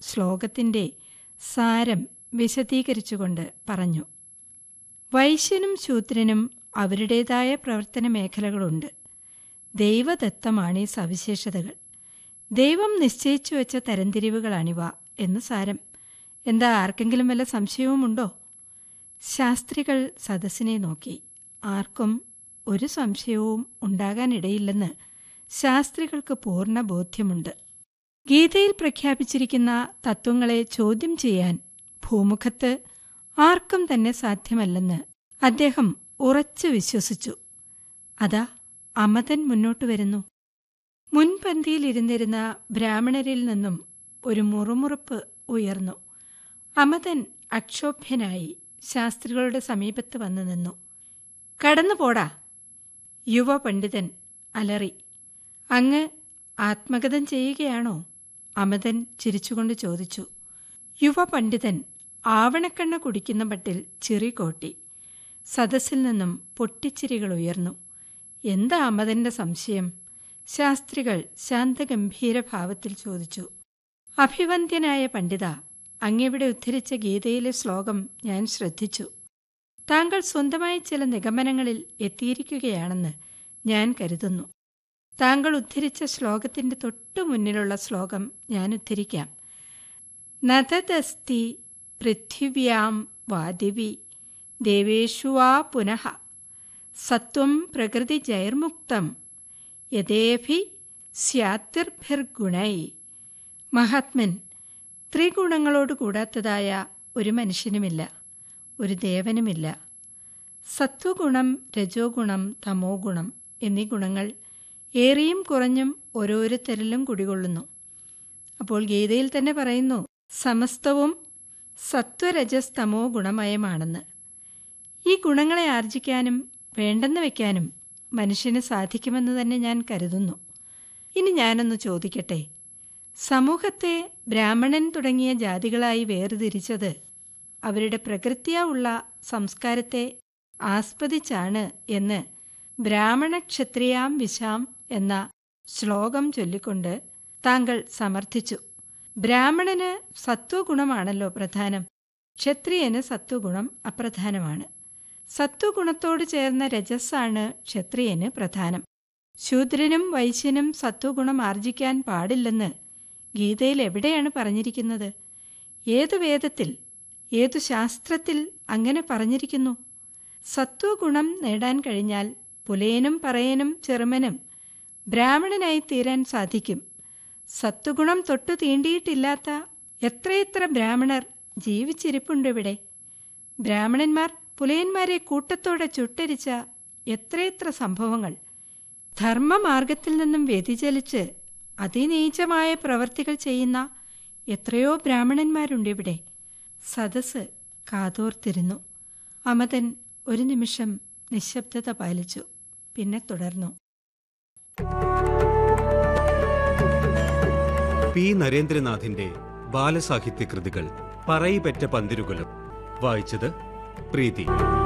ശ്ലോകത്തിൻ്റെ സാരം വിശദീകരിച്ചുകൊണ്ട് പറഞ്ഞു വൈശ്യനും ശൂദ്രനും അവരുടേതായ പ്രവർത്തന മേഖലകളുണ്ട് ദൈവദത്തമാണ് ഈ സവിശേഷതകൾ ദൈവം നിശ്ചയിച്ചു വെച്ച തരംതിരിവുകളാണിവ എന്ന് സാരം എന്താ ആർക്കെങ്കിലും വല്ല സംശയവുമുണ്ടോ ശാസ്ത്രികൾ സദസ്സിനെ നോക്കി ആർക്കും ഒരു സംശയവും ഉണ്ടാകാനിടയില്ലെന്ന് ശാസ്ത്രികൾക്ക് പൂർണ്ണ ബോധ്യമുണ്ട് ഗീതയിൽ പ്രഖ്യാപിച്ചിരിക്കുന്ന തത്വങ്ങളെ ചോദ്യം ചെയ്യാൻ ഭൂമുഖത്ത് ആർക്കും തന്നെ സാധ്യമല്ലെന്ന് അദ്ദേഹം ഉറച്ചു വിശ്വസിച്ചു അതാ അമതൻ മുന്നോട്ട് വരുന്നു മുൻപന്തിയിലിരുന്നിരുന്ന ബ്രാഹ്മണരിൽ നിന്നും ഒരു മുറുമുറുപ്പ് ഉയർന്നു അമതൻ അക്ഷോഭ്യനായി ശാസ്ത്രികളുടെ സമീപത്ത് വന്നു നിന്നു കടന്നു പോടാ യുവ പണ്ഡിതൻ അലറി അങ്ങ് ആത്മഗതം ചെയ്യുകയാണോ അമതൻ ചിരിച്ചുകൊണ്ട് ചോദിച്ചു യുവ പണ്ഡിതൻ ആവണക്കണ്ണ കുടിക്കുന്ന പട്ടിൽ ചിറി കോട്ടി സദസ്സിൽ നിന്നും പൊട്ടിച്ചിരികൾ ഉയർന്നു എന്താ അമതന്റെ സംശയം ശാസ്ത്രികൾ ശാന്തഗംഭീര ഭാവത്തിൽ ചോദിച്ചു അഭിവന്ദ്യനായ പണ്ഡിത അങ്ങിവിടെ ഉദ്ധരിച്ച ഗീതയിലെ ശ്ലോകം ഞാൻ ശ്രദ്ധിച്ചു താങ്കൾ സ്വന്തമായി ചില നിഗമനങ്ങളിൽ എത്തിയിരിക്കുകയാണെന്ന് ഞാൻ കരുതുന്നു താങ്കൾ ഉദ്ധരിച്ച ശ്ലോകത്തിന്റെ തൊട്ടു മുന്നിലുള്ള ശ്ലോകം ഞാൻ ഉദ്ധരിക്കാം നതദസ്തി പൃഥിവ്യാം വാദിവി ദേവേഷു വാ പുനഃ സത്വം പ്രകൃതി ജൈർമുക്തം യഥേഭി സ്യാത്തിർഭിർഗുണൈ മഹാത്മൻ ത്രിഗുണങ്ങളോട് കൂടാത്തതായ ഒരു മനുഷ്യനുമില്ല ഒരു ദേവനുമില്ല സത്വഗുണം രജോ ഗുണം തമോ ഗുണം എന്നീ ഗുണങ്ങൾ ഏറിയും കുറഞ്ഞും ഓരോരുത്തരിലും കുടികൊള്ളുന്നു അപ്പോൾ ഗീതയിൽ തന്നെ പറയുന്നു സമസ്തവും സത്വരജസ്തമോ ഗുണമയമാണെന്ന് ഈ ഗുണങ്ങളെ ആർജിക്കാനും വേണ്ടെന്ന് വയ്ക്കാനും മനുഷ്യന് സാധിക്കുമെന്ന് തന്നെ ഞാൻ കരുതുന്നു ഇനി ഞാനൊന്ന് ചോദിക്കട്ടെ സമൂഹത്തെ ബ്രാഹ്മണൻ തുടങ്ങിയ ജാതികളായി വേർതിരിച്ചത് അവരുടെ പ്രകൃത്യാ ഉള്ള സംസ്കാരത്തെ ആസ്പദിച്ചാണ് എന്ന് ബ്രാഹ്മണ ക്ഷത്രിയാം വിശാം എന്ന ശ്ലോകം ചൊല്ലിക്കൊണ്ട് താങ്കൾ സമർത്ഥിച്ചു ബ്രാഹ്മണന് സത്വഗുണമാണല്ലോ പ്രധാനം ക്ഷത്രിയന് സത്വഗുണം അപ്രധാനമാണ് സത്വഗുണത്തോട് ചേർന്ന രജസ്സാണ് ക്ഷത്രിയന് പ്രധാനം ശൂദ്രനും വൈശ്യനും സത്വഗുണം ആർജിക്കാൻ പാടില്ലെന്ന് ഗീതയിൽ എവിടെയാണ് പറഞ്ഞിരിക്കുന്നത് ഏതു വേദത്തിൽ ഏതു ശാസ്ത്രത്തിൽ അങ്ങനെ പറഞ്ഞിരിക്കുന്നു സത്വഗുണം നേടാൻ കഴിഞ്ഞാൽ പുലയനും പറയനും ചെറുമനും ബ്രാഹ്മണനായി തീരാൻ സാധിക്കും സത്വഗുണം തൊട്ടു തീണ്ടിയിട്ടില്ലാത്ത എത്രയെത്ര ബ്രാഹ്മണർ ജീവിച്ചിരിപ്പുണ്ട് ഇവിടെ ബ്രാഹ്മണന്മാർ പുലയന്മാരെ കൂട്ടത്തോടെ ചുട്ടരിച്ച എത്രയെത്ര സംഭവങ്ങൾ ധർമ്മമാർഗത്തിൽ നിന്നും വ്യതിചലിച്ച് അതിനീചമായ പ്രവർത്തികൾ ചെയ്യുന്ന എത്രയോ ബ്രാഹ്മണന്മാരുണ്ട് ഇവിടെ സദസ് കാതോർത്തിരുന്നു അമതൻ ഒരു നിമിഷം നിശബ്ദത പാലിച്ചു പിന്നെ തുടർന്നു പി നരേന്ദ്രനാഥിന്റെ ബാലസാഹിത്യ കൃതികൾ പറയിപെറ്റ പന്തിരുകുലം വായിച്ചത് പ്രീതി